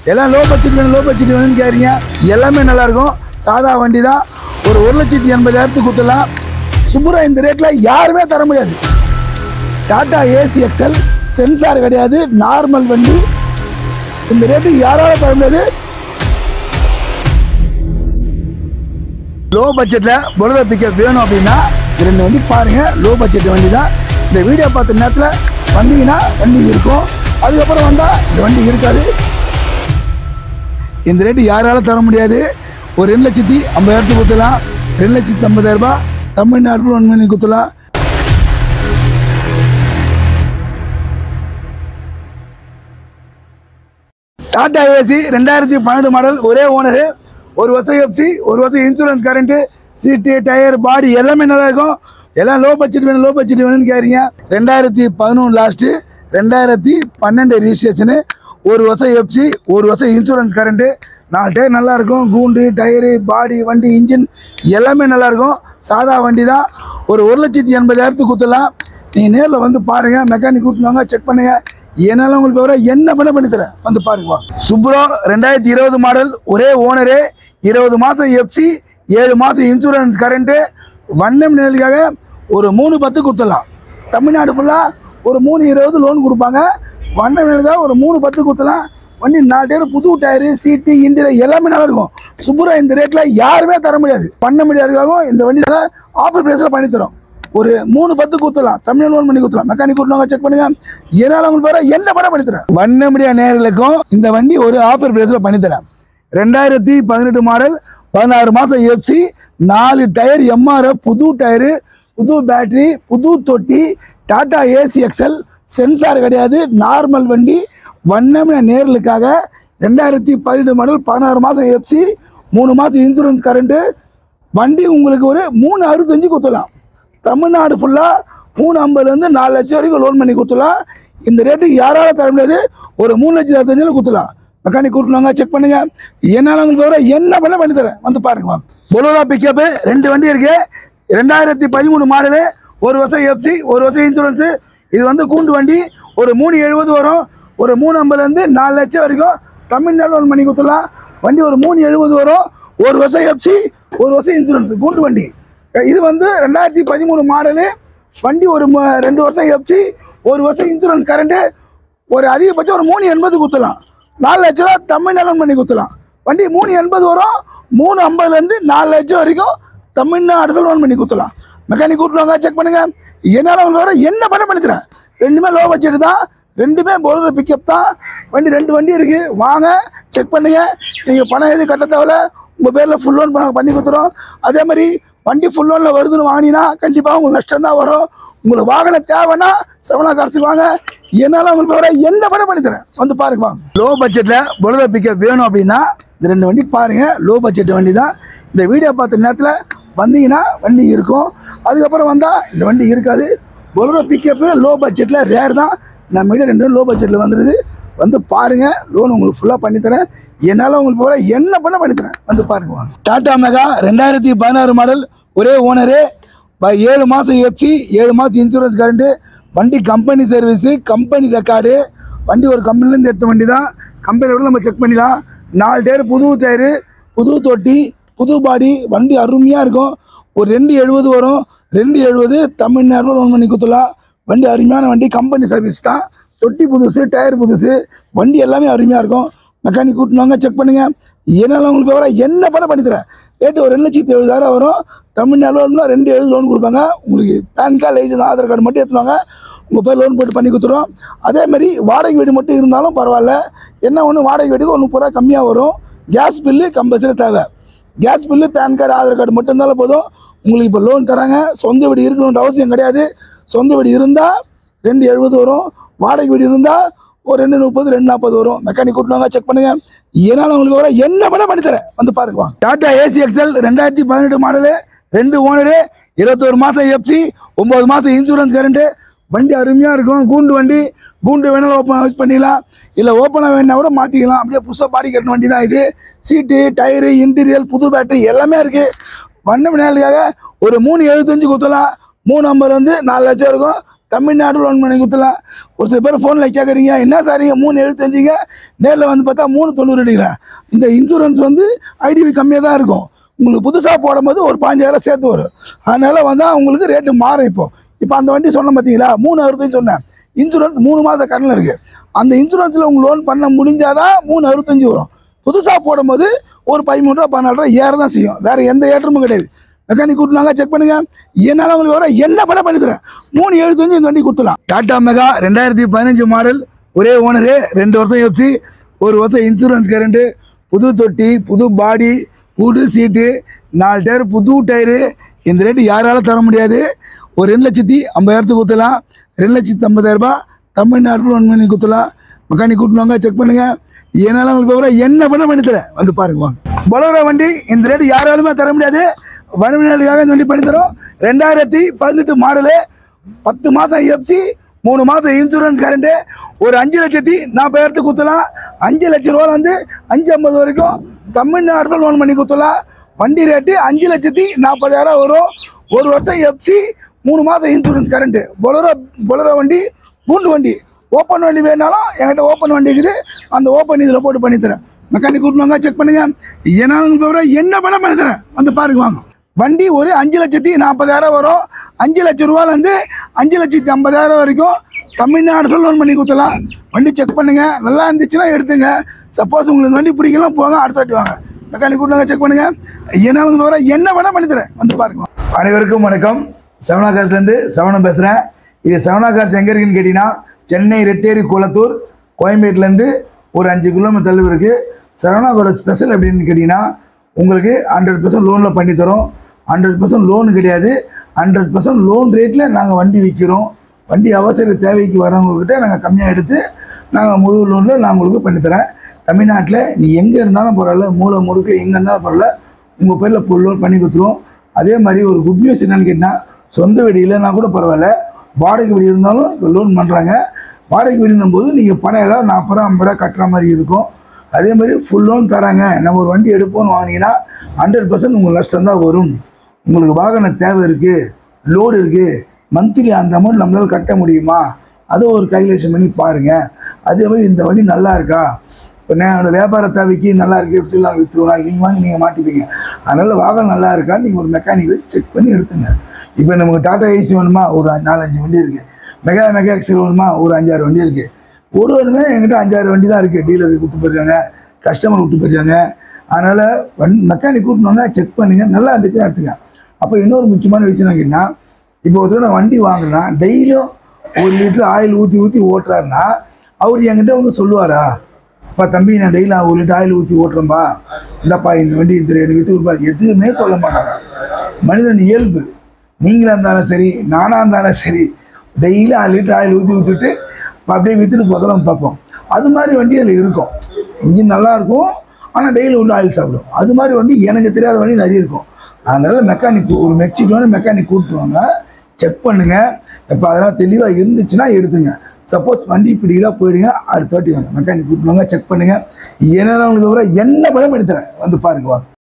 எல்லாம் low budget வேணும் low budget வேணும்னு கேட்குறீங்க எல்லாமே நல்லா இருக்கும் சாதா வண்டி தான் ஒரு ஒரு லட்சத்தி எண்பதாயிரத்துக்கு கொடுத்துடலாம் சுப்புரா இந்த ரேட்டில் யாருமே தர முடியாது டாடா ஏசி எக்ஸல் சென்சார் கிடையாது நார்மல் வண்டி இந்த ரேட்டு யாரால தர முடியாது லோ பட்ஜெட்டில் பொழுத பிக்கப் வேணும் அப்படின்னா இது ரெண்டு வண்டி பாருங்க லோ பட்ஜெட் வண்டி தான் இந்த வீடியோ பார்த்த நேரத்தில் வந்தீங்கன்னா வண்டி இருக்கும் அதுக்கப்புறம் வந்தால் இந்த வண்டி இருக்காது இந்த ரேட்டு யாரால தர முடியாது ஒரு ரெண்டு லட்சத்தி ஐம்பதாயிரத்துக்கு கொடுத்துலாம் ரெண்டு லட்சத்தி ஐம்பதாயிரம் ரூபாய் தமிழ்நாட்டில் ஒன் பண்ணி கொடுத்துலாம் டாடா ஏசி ரெண்டாயிரத்தி பன்னெண்டு மாடல் ஒரே ஓனரு ஒரு வருஷம் எஃப்சி ஒரு வருஷம் insurance current seat tyre body எல்லாமே நல்லா இருக்கும் எல்லாம் லோ பட்ஜெட் வேணும் லோ பட்ஜெட் வேணும்னு கேட்குறீங்க ரெண்டாயிரத்தி பதினொன்று லாஸ்ட்டு ரெண்டாயிரத்தி பன்னெண்டு ரிஜிஸ்ட்ரேஷனு ஒரு வருஷம் எஃப்சி ஒரு வருஷம் இன்சூரன்ஸ் கரண்ட்டு நாலு டயர் நல்லா இருக்கும் கூண்டு டயரு பாடி வண்டி இன்ஜின் எல்லாமே நல்லா இருக்கும் சாதா வண்டி தான் ஒரு ஒரு லட்சத்தி எண்பதாயிரத்துக்கு கொடுத்துடலாம் நீங்கள் நேரில் வந்து பாருங்கள் மெக்கானிக் கூட்டினாங்க செக் பண்ணுங்கள் என்னால் உங்களுக்கு விவரம் என்ன பண்ண பண்ணி தரேன் வந்து பாருங்கப்பா சுப்ரோ ரெண்டாயிரத்தி இருபது மாடல் ஒரே ஓனரு இருபது மாதம் எஃப்சி ஏழு மாதம் இன்சூரன்ஸ் கரண்ட்டு வண்ணம் நிலைக்காக ஒரு மூணு பத்து கொடுத்துடலாம் தமிழ்நாடு ஃபுல்லாக ஒரு மூணு இருபது லோன் கொடுப்பாங்க வண்ணம் நிலைக்காக ஒரு மூணு பத்து கொடுத்துலாம் வண்டி நாலு டயர் புது டயரு சீட்டு இன்டீரியர் எல்லாமே நல்லா இருக்கும் சுப்ரா இந்த ரேட்டில் யாருமே தர முடியாது பண்ண முடியாதுக்காகவும் இந்த வண்டியில் ஆஃபர் ப்ரைஸில் பண்ணி தரோம் ஒரு மூணு பத்து கொடுத்துலாம் தமிழ் லோன் பண்ணி கொடுத்துலாம் மெக்கானிக் கூட்டினாங்க செக் பண்ணுங்க என்னால் உங்களுக்கு வேற என்ன படம் பண்ணி தரேன் வண்ண முடியா நேர்களுக்கும் இந்த வண்டி ஒரு ஆஃபர் பிரைஸில் பண்ணி தரேன் ரெண்டாயிரத்தி பதினெட்டு மாடல் பதினாறு மாதம் எஃப்சி நாலு டயர் எம்ஆர்எஃப் புது டயரு புது பேட்டரி புது தொட்டி டாடா ஏசி எக்ஸல் சென்சார் கிடையாது நார்மல் வண்டி வண்ணமின நேர்களுக்காக ரெண்டாயிரத்தி பதினெட்டு மாடல் பதினாறு மாதம் எஃப்சி மூணு மாதம் இன்சூரன்ஸ் கரண்ட்டு வண்டி உங்களுக்கு ஒரு மூணு அறுபத்தஞ்சு கொடுத்துடலாம் தமிழ்நாடு ஃபுல்லாக மூணு ஐம்பதுலேருந்து நாலு லட்சம் வரைக்கும் லோன் பண்ணி கொடுத்துலாம் இந்த ரேட்டுக்கு யாரால தர முடியாது ஒரு மூணு லட்சத்தி அறுபத்தஞ்சில் கொடுத்துலாம் மெக்கானிக் கூட்டினாங்க செக் பண்ணுங்க என்னால் உங்களுக்கு வர என்ன பண்ண பண்ணி தரேன் வந்து பாருங்க வாங்க பொலோரா பிக்கப்பு ரெண்டு வண்டி இருக்கு ரெண்டாயிரத்தி பதிமூணு மாடலு ஒரு வருஷம் எஃப்சி ஒரு வருஷம் இன்சூரன்ஸு இது வந்து கூண்டு வண்டி ஒரு மூணு எழுபது வரும் ஒரு மூணு ஐம்பதுலேருந்து நாலு லட்சம் வரைக்கும் தமிழ்நாடு லோன் பண்ணி கொடுத்துலாம் வண்டி ஒரு மூணு எழுபது வரும் ஒரு வருஷம் எஃப்சி ஒரு வருஷம் இன்சூரன்ஸ் கூண்டு வண்டி இது வந்து ரெண்டாயிரத்தி பதிமூணு மாடலு வண்டி ஒரு ம- ரெண்டு வருஷம் எஃப்சி ஒரு வருஷம் இன்சூரன்ஸ் கரண்ட்டு ஒரு அதிகபட்சம் ஒரு மூணு எண்பது குத்தலாம் நாலு லட்ச ரூபா தமிழ்நாடு பண்ணி குத்தலாம் வண்டி மூணு எண்பது வரும் மூணு ஐம்பதுலேருந்து நாலு லட்சம் வரைக்கும் தமிழ்நாடு லோன் பண்ணி குத்தலாம் மெக்கானிக் கூட்டுவாங்க செக் பண்ணுங்க என்னால் உங்களுக்கு வர என்ன பண்ண பண்ணி தரேன் ரெண்டுமே லோ பட்ஜெட் தான் ரெண்டுமே போலர் பிக்கப் தான் வண்டி ரெண்டு வண்டி இருக்கு வாங்க செக் பண்ணுங்க நீங்கள் பணம் எதுவும் கட்ட தேவையில்ல உங்கள் பேரில் ஃபுல் லோன் பண்ண பண்ணி கொடுத்துறோம் அதே மாதிரி வண்டி ஃபுல் லோனில் வருதுன்னு வாங்கினீங்கன்னா கண்டிப்பாக உங்களுக்கு நஷ்டம் தான் வரும் உங்களுக்கு வாகனம் தேவைன்னா செவனா காசுக்கு வாங்க என்னால் உங்களுக்கு வர என்ன பண்ண பண்ணி தரேன் வந்து பாருங்க வாங்க லோ பட்ஜெட்டில் பொலரோ பிக்கப் வேணும் அப்படின்னா இந்த ரெண்டு வண்டி பாருங்க லோ பட்ஜெட் வண்டி தான் இந்த வீடியோ பார்த்த நேரத்தில் வந்தீங்கன்னா வண்டி இருக்கும் அதுக்கப்புறம் வந்தால் இந்த வண்டி இருக்காது பொலரோ பிக்கப்பு லோ பட்ஜெட்டில் ரேர் தான் நம்ம வீடியோ ரெண்டு லோ பட்ஜெட்டில் வந்துடுது வந்து பாருங்க லோன் உங்களுக்கு ஃபுல்லாக பண்ணித்தரேன் என்னால் உங்களுக்கு வர என்ன பண்ண பண்ணித்தரேன் வந்து பாருங்க வாங்க டாடா மெகா ரெண்டாயிரத்தி பதினாறு மாடல் ஒரே ஓனரு ப- ஏழு மாதம் எஃப்சி ஏழு மாதம் இன்சூரன்ஸ் கரண்ட்டு வண்டி கம்பெனி சர்வீஸு கம்பெனி ரெக்கார்டு வண்டி ஒரு கம்பெனிலேருந்து எடுத்த வண்டி தான் கம்பெனியோட நம்ம செக் பண்ணிடலாம் நாலு டயர் புது டயரு புது தொட்டி புது பாடி வண்டி அருமையாக இருக்கும் ஒரு ரெண்டு எழுபது வரும் ரெண்டு எழுபது தமிழ்நாடு லோன் பண்ணி கொடுத்துலாம் வண்டி அருமையான வண்டி கம்பெனி சர்வீஸ் தான் தொட்டி புதுசு டயர் புதுசு வண்டி எல்லாமே அருமையாக இருக்கும் மெக்கானிக் கூட்டினாங்க செக் பண்ணுங்க என்னால் உங்களுக்கு விவரம் என்ன பண்ண பண்ணி தரேன் ரேட்டு ஒரு ரெண்டு லட்சத்தி எழுபதாயிரம் வரும் தமிழ்நாடு லோன்னா ரெண்டு எழுபது லோன் கொடுப்பாங்க உங்களுக்கு PAN card licence Aadhaar card மட்டும் எடுத்துவாங்க உங்கள் பேர் லோன் போட்டு பண்ணி கொடுத்துருவோம் அதே மாதிரி வாடகை வீடு மட்டும் இருந்தாலும் பரவாயில்ல என்ன ஒன்று வாடகை வீட்டுக்கு ஒரு முப்பது ரூபா கம்மியாக வரும் கேஸ் பில்லு கம்பல்சரி தேவை gas bill PAN card Aadhaar card மட்டும் இருந்தாலும் போதும் உங்களுக்கு இப்போ லோன் தராங்க சொந்த வீடு இருக்கணுன்ற அவசியம் கிடையாது சொந்த வீடு இருந்தால் ரெண்டு எழுபது வரும் வாடகை வீடு இருந்தால் ஒரு ரெண்டு முப்பது ரெண்டு நாற்பது வரும் மெக்கானிக் கூட்டினாங்க செக் பண்ணுங்க என்னால் உங்களுக்கு வர என்ன பண்ண பண்ணி தரேன் வந்து பாருங்க வாங்க. டாடா ஏசி எக்ஸல் ரெண்டாயிரத்தி பதினெட்டு மாடலு ரெண்டு ஓனரு இருபத்தோரு மாதம் எஃப்சி ஒம்பது மாதம் இன்சூரன்ஸ் கரண்ட்டு வண்டி அருமையாக இருக்கும் கூண்டு வண்டி கூண்டு வேணாலும் ஓப்பன் பண்ணிடலாம் இல்லை ஓப்பனாக வேணா கூட மாற்றிக்கலாம் அப்படியே புதுசாக பாடி கட்டின வண்டி தான் இது சீட்டு டயரு இன்டீரியல் புது பேட்டரி எல்லாமே இருக்குது வண்ண விநாயகருக்காக ஒரு மூணு எழுபத்தஞ்சு கொடுத்தலாம் மூணு ஐம்பது வந்து நாலு லட்சம் இருக்கும் தமிழ்நாடு லோன் பண்ணி கொடுத்துலாம் ஒரு சில பேர் ஃபோனில் கேட்குறீங்க என்ன சார் நீங்கள் மூணு எழுபத்தஞ்சுங்க நேரில் வந்து பார்த்தா மூணு தொண்ணூறு அடிக்கிறேன் இந்த இன்சூரன்ஸ் வந்து ஐடிவி கம்மியாக தான் இருக்கும் உங்களுக்கு புதுசாக போடும்போது ஒரு பாஞ்சாயிரம் சேர்த்து வரும் அதனால வந்தால் உங்களுக்கு ரேட்டு மாறும் இப்போ இப்போ அந்த வண்டி சொன்னேன் பார்த்தீங்களா மூணு அறுபத்தஞ்சு சொன்னேன் இன்சூரன்ஸ் மூணு மாதம் கடனில் இருக்குது அந்த இன்சூரன்ஸில் உங்கள் லோன் பண்ண முடிஞ்சாதான் மூணு அறுபத்தஞ்சு வரும் புதுசாக போடும்போது ஒரு பதிமூணு ரூபா பதினாலு ரூபா ஏற தான் செய்யும் வேறு எந்த ஏற்றமும் கிடையாது மெக்கானிக் கூட்டினாங்க செக் பண்ணுங்க என்னால் உங்களுக்கு வர என்ன பண்ண பண்ணி தரேன் மூணு எழுபத்தஞ்சு இந்த வண்டி கொடுத்துலாம் டாடா மெகா ரெண்டாயிரத்தி பதினஞ்சு மாடல் ஒரே ஓனரு ரெண்டு வருஷம் எஃப்சி ஒரு வருஷம் இன்சூரன்ஸ் கரண்ட்டு புது தொட்டி புது பாடி புது சீட்டு நாலு டயர் புது டயரு இந்த ரேட்டு யாராலும் தர முடியாது ஒரு ரெண்டு லட்சத்தி ஐம்பதாயிரத்துக்கு கொடுத்துலாம் ரெண்டு லட்சத்தி ஐம்பதாயிரரூபா தமிழ்நாட்டில் ஒன் பண்ணி கொடுத்துலாம் மெக்கானிக் கூட்டினாங்க செக் பண்ணுங்க என்னால் உங்களுக்கு விவரம் என்ன பண்ண பண்ணி தரேன் வந்து பாருங்க வாங்க பொலோரோ வண்டி இந்த ரேட்டு யாராலுமே தர முடியாது வனவினர்களுக்காக இந்த வண்டி பண்ணி தரோம் ரெண்டாயிரத்தி பதினெட்டு மாடலு பத்து மாதம் எஃப்சி மூணு மாதம் இன்சூரன்ஸ் கரண்ட்டு ஒரு அஞ்சு லட்சத்தி நாற்பதாயிரத்துக்கு குத்தலாம் அஞ்சு லட்ச ரூபா வந்து அஞ்சு ஐம்பது வரைக்கும் தமிழ்நாட்டில் லோன் பண்ணி குத்தலாம் வண்டி ரேட்டு அஞ்சு லட்சத்தி நாற்பதாயிரம் வரும் ஒரு வருஷம் எஃப்சி மூணு மாதம் இன்சூரன்ஸ் கரண்ட்டு பொலரோ பொலரோ வண்டி பூண்டு வண்டி ஓப்பன் வண்டி வேணாலும் என்கிட்ட ஓப்பன் வண்டி இருக்குது அந்த ஓப்பன் இதில் போட்டு பண்ணி தரேன் மெக்கானிக் கூட்டினாங்க செக் பண்ணுங்க என்ன என்ன பண்ண பண்ணி தரேன் வந்து பாருங்க வாங்க வண்டி ஒரு அஞ்சு லட்சத்தி நாற்பதாயிரம் வரும் அஞ்சு லட்ச ரூபாலேருந்து அஞ்சு லட்சத்தி ஐம்பதாயிரம் வரைக்கும் தமிழ்நாடு லோன் பண்ணி கொடுத்தலாம் வண்டி செக் பண்ணுங்க நல்லா இருந்துச்சுன்னா எடுத்துங்க சப்போஸ் உங்களுக்கு இந்த வண்டி பிடிக்கலாம் போங்க அடுத்த வாட்டி வாங்க மெக்கானிக் கூட்டினாங்க செக் பண்ணுங்க என்ன வர என்ன வேணால் பண்ணி தரேன் வந்து பாருங்க அனைவருக்கும் வணக்கம் செவனா காசுலேருந்து செவனம் பேசுகிறேன் இது செவனா காசு எங்கே இருக்குன்னு கேட்டிங்கன்னா சென்னை ரெட்டேரி குளத்தூர் கோயம்பேட்டிலேருந்து ஒரு அஞ்சு கிலோமீட்டர் தள்ளி இருக்குது சரவணாவோட ஸ்பெஷல் அப்படின்னு கேட்டிங்கன்னா உங்களுக்கு ஹண்ட்ரட் பர்சன்ட் லோனில் பண்ணி தரோம் ஹண்ட்ரட் பர்சன்ட் லோன் கிடையாது ஹண்ட்ரட் பர்சன்ட் லோன் ரேட்டில் நாங்கள் வண்டி விற்கிறோம் வண்டி அவசர தேவைக்கு வரவங்கக்கிட்ட நாங்கள் கம்மியாக எடுத்து நாங்கள் முழு லோனில் நான் உங்களுக்கு பண்ணித்தரேன் தமிழ்நாட்டில் நீ எங்கே இருந்தாலும் பரவாயில்ல மூளை முடுக்கு எங்கே இருந்தாலும் பரவாயில்ல உங்கள் பேரில் ஃபுல் லோன் பண்ணி கொடுத்துருவோம் அதே மாதிரி ஒரு குட் நியூஸ் என்னன்னு கேட்டால் சொந்த வீடு இல்லைன்னா கூட பரவாயில்ல வாடகை வீடு இருந்தாலும் இப்போ லோன் பண்ணுறாங்க வாடகை வீடுன்னும் போது நீங்கள் பணம் ஏதாவது நாற்பது ரூபா ஐம்பது ரூபா கட்டுற மாதிரி இருக்கும் அதே மாதிரி ஃபுல் லோன் தராங்க நம்ம ஒரு வண்டி எடுப்போம்னு வாங்கினீங்கன்னா ஹண்ட்ரட் பர்சன்ட் உங்களுக்கு நஷ்டம் தான் வரும் உங்களுக்கு வாகன தேவை இருக்குது லோடு இருக்குது மந்த்லி அந்த அமௌண்ட் நம்மளால் கட்ட முடியுமா அதை ஒரு கால்குலேஷன் பண்ணி பாருங்கள் அதே மாதிரி இந்த வண்டி நல்லா இருக்கா இப்போ நான் வியாபார தேவைக்கு நல்லா இருக்கு எப்படி சொல்லி நாங்கள் விற்றுருவோம் நீங்கள் வாங்கி நீங்கள் மாட்டிப்பீங்க அதனால் வாகனம் நல்லா இருக்கா நீங்கள் ஒரு மெக்கானிக் வச்சு செக் பண்ணி எடுத்துங்க இப்போ நமக்கு டாடா ஏசி வேணுமா ஒரு நாலஞ்சு வண்டி இருக்குது மெகா மெகா எக்ஸல் வேணுமா ஒரு அஞ்சாறு வண்டி இருக்குது ஒரு ஒருமே எங்கிட்ட அஞ்சாறு வண்டி தான் இருக்குது டீலருக்கு கூப்பிட்டு போயிருக்காங்க கஸ்டமர் விட்டு போயிருக்காங்க அதனால் வண் மெக்கானிக் கூட்டினாங்க செக் பண்ணுங்க நல்லா இருந்துச்சுன்னா எடுத்துங்க அப்போ இன்னொரு முக்கியமான விஷயம் என்ன கேட்டிங்கன்னா இப்போ ஒருத்தர் நான் வண்டி வாங்கினா டெய்லியும் ஒரு லிட்டர் ஆயில் ஊற்றி ஊற்றி ஓட்டுறாருன்னா அவர் என்கிட்ட வந்து சொல்லுவாரா அப்பா தம்பி நான் டெய்லி ஒரு லிட்டர் ஆயில் ஊற்றி ஓட்டுறேன்பா இந்தப்பா இந்த வண்டி இந்த எனக்கு விற்று கொடுப்பா எதுவுமே சொல்ல மாட்டாங்க மனிதன் இயல்பு நீங்களா இருந்தாலும் சரி நானாக இருந்தாலும் சரி டெய்லி ஆறு லிட்டர் ஆயில் ஊற்றி ஊற்றிட்டு அப்படியே விற்றுட்டு போதெல்லாம் பார்ப்போம் அது மாதிரி வண்டி அதில் இருக்கும் இன்ஜின் நல்லா இருக்கும் ஆனால் டெய்லி உள்ள ஆயில் சாப்பிடும் அது மாதிரி வண்டி எனக்கு தெரியாத வண்டி நிறைய இருக்கும் அதனால மெக்கானிக் ஒரு மெக்சிக்கோன்னு மெக்கானிக் கூப்பிட்டுவாங்க செக் பண்ணுங்க இப்போ அதெல்லாம் தெளிவாக இருந்துச்சுன்னா எடுத்துங்க சப்போஸ் வண்டி பிடிக்கல போயிடுங்க அடுத்த வாட்டி வாங்க மெக்கானிக் கூப்பிடுவாங்க செக் பண்ணுங்க என்னென்ன உங்களுக்கு விவரம் என்ன படம் எடுத்துறேன் வந்து பாருங்க வாங்க